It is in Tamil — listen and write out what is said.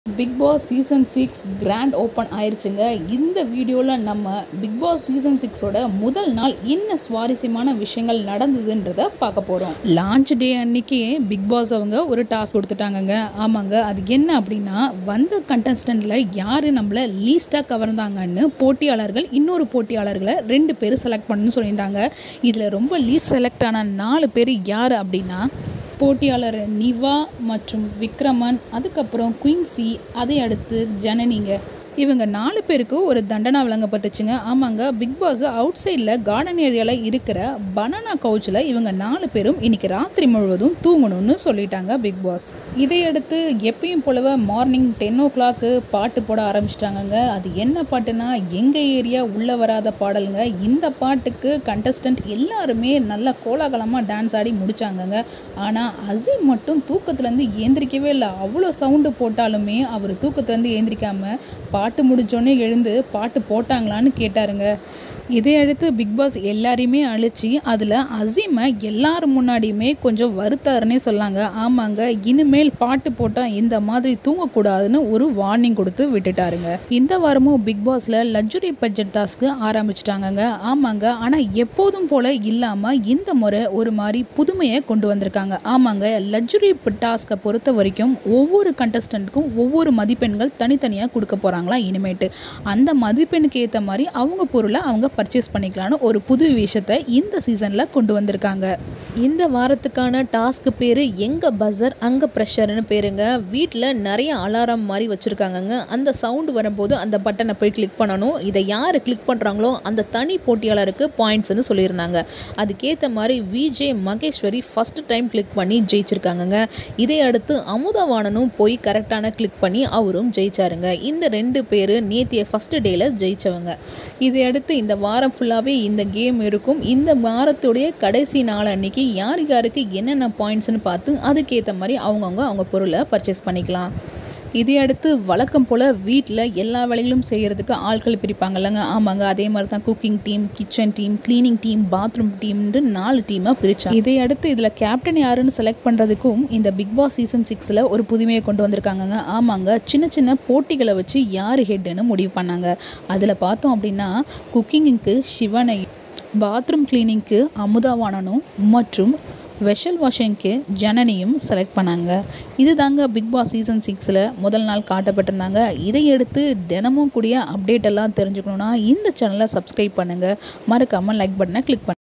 big Boss season six grand open ஆயிருச்சுங்க இந்த வீடியோவில் நம்ம பிக் பாஸ் சீசன் சிக்ஸோட முதல் நாள் என்ன சுவாரஸ்யமான விஷயங்கள் நடந்ததுன்றத பார்க்க போகிறோம் லான்ச் டே அன்னைக்கே பிக் பாஸ் அவங்க ஒரு டாஸ்க் கொடுத்துட்டாங்கங்க ஆமாங்க அது என்ன அப்படின்னா வந்த கண்டஸ்டண்ட்டில் யார் நம்மளை லீஸ்ட்டாக கவர்ந்தாங்கன்னு போட்டியாளர்கள் இன்னொரு போட்டியாளர்களை ரெண்டு பேர் செலக்ட் பண்ணணும்னு சொல்லியிருந்தாங்க இதில் ரொம்ப லீஸ்ட் செலக்ட் ஆன நாலு பேர் யார் அப்படின்னா போட்டியாளர் நிவா மற்றும் விக்ரமன் அதுக்கப்புறம் குயின்சி அதை அடுத்து ஜனனிங்க இவங்க நாலு பேருக்கு ஒரு தண்டனை வழங்கப்பட்டுச்சுங்க ஆமாங்க பிக் பாஸ் அவுட் சைடில் கார்டன் ஏரியாவில் இருக்கிற பனானா கவுச்சில் இவங்க நாலு பேரும் இன்னைக்கு ராத்திரி முழுவதும் தூங்கணும்னு சொல்லிட்டாங்க பிக் பாஸ் இதையடுத்து எப்பயும் போலவே மார்னிங் டென் ஓ கிளாக்கு பாட்டு போட ஆரம்பிச்சிட்டாங்கங்க அது என்ன பாட்டுனா எங்கள் ஏரியா உள்ளே வராத பாடலுங்க இந்த பாட்டுக்கு கண்டஸ்டன்ட் எல்லாருமே நல்லா கோலாகலமாக டான்ஸ் ஆடி முடிச்சாங்கங்க ஆனால் அசீம் மட்டும் தூக்கத்துலேருந்து ஏந்திரிக்கவே இல்லை அவ்வளோ சவுண்டு போட்டாலுமே அவர் தூக்கத்துலேருந்து ஏந்திரிக்காம பாட்டு முடிஞ்சோடனே எழுந்து பாட்டு போட்டாங்களான்னு கேட்டாருங்க இதை அடுத்து பிக் பாஸ் எல்லாரையுமே அழிச்சு அதில் அசீமை எல்லார் முன்னாடியுமே கொஞ்சம் வருத்தாருன்னே சொல்லாங்க ஆமாங்க இனிமேல் பாட்டு போட்டால் இந்த மாதிரி தூங்கக்கூடாதுன்னு ஒரு வார்னிங் கொடுத்து விட்டுட்டாருங்க இந்த வாரமும் பிக் பாஸில் லக்ஸுரி பட்ஜெட் டாஸ்க்கு ஆரம்பிச்சிட்டாங்கங்க ஆமாங்க ஆனால் எப்போதும் போல இல்லாமல் இந்த முறை ஒரு மாதிரி புதுமையை கொண்டு வந்திருக்காங்க ஆமாங்க லக்ஸுரி டாஸ்க்கை பொறுத்த வரைக்கும் ஒவ்வொரு கண்டஸ்டண்ட்டுக்கும் ஒவ்வொரு மதிப்பெண்கள் தனித்தனியாக கொடுக்க போகிறாங்களா இனிமேட்டு அந்த மதிப்பெண்ணுக்கு ஏற்ற மாதிரி அவங்க பொருளை அவங்க பர்ச்சேஸ் பண்ணிக்கலான்னு ஒரு புது விஷயத்தை இந்த சீசனில் கொண்டு வந்திருக்காங்க இந்த வாரத்துக்கான டாஸ்க்கு பேர் எங்கே பஸர் அங்கே ப்ரெஷர்னு பேருங்க வீட்டில் நிறைய அலாரம் மாதிரி வச்சுருக்காங்கங்க அந்த சவுண்டு வரும்போது அந்த பட்டனை போய் கிளிக் பண்ணணும் இதை யார் கிளிக் பண்ணுறாங்களோ அந்த தனி போட்டியாளருக்கு பாயிண்ட்ஸ்னு சொல்லியிருந்தாங்க அதுக்கேற்ற மாதிரி VJ Maheswari first time click பண்ணி ஜெயிச்சிருக்காங்கங்க இதை அடுத்து அமுதவாணனும் போய் கரெக்டான கிளிக் பண்ணி அவரும் ஜெயிச்சாருங்க இந்த ரெண்டு பேர் நேத்திய ஃபஸ்ட்டு டேயில் ஜெயித்தவங்க இதை அடுத்து இந்த வாரம் ஃபுல்லாகவே இந்த கேம் இருக்கும் இந்த வாரத்துடைய கடைசி நாள் அன்னைக்கு யார் யாருக்கு என்னென்ன பாயிண்ட்ஸ்னு பார்த்து அதுக்கேற்ற மாதிரி அவங்கவுங்க அவங்க பொருளை பர்ச்சேஸ் பண்ணிக்கலாம் இதை அடுத்து வழக்கம் போல் வீட்டில் எல்லா வேலைகளும் செய்கிறதுக்கு ஆட்கள் பிரிப்பாங்கல்லங்க ஆமாங்க அதே மாதிரி தான் cooking team kitchen team cleaning team bathroom டீம்னு நாலு டீமாக பிரித்தாங்க இதை அடுத்து இதில் கேப்டன் யாருன்னு செலக்ட் பண்ணுறதுக்கும் இந்த பிக் பாஸ் சீசன் சிக்ஸில் ஒரு புதுமையை கொண்டு வந்திருக்காங்கங்க ஆமாங்க சின்ன சின்ன போட்டிகளை வச்சு யார் ஹெட்டுன்னு முடிவு பண்ணாங்க அதில் பார்த்தோம் அப்படின்னா குக்கிங்குக்கு சிவனை பாத்ரூம் கிளீனிங்க்கு அமுதாவானனும் மற்றும் வெஷல் வாஷிங்க்கு ஜனனியும் செலக்ட் பண்ணாங்க இது தாங்க பிக் பாஸ் சீசன் சிக்ஸில் முதல் நாள் காட்டப்பட்டிருந்தாங்க இதையடுத்து தினமும் கூடிய அப்டேட் எல்லாம் தெரிஞ்சுக்கணுன்னா இந்த சேனலை சப்ஸ்கிரைப் பண்ணுங்கள் மறக்காமல் லைக் பட்டனை கிளிக் பண்ணுங்கள்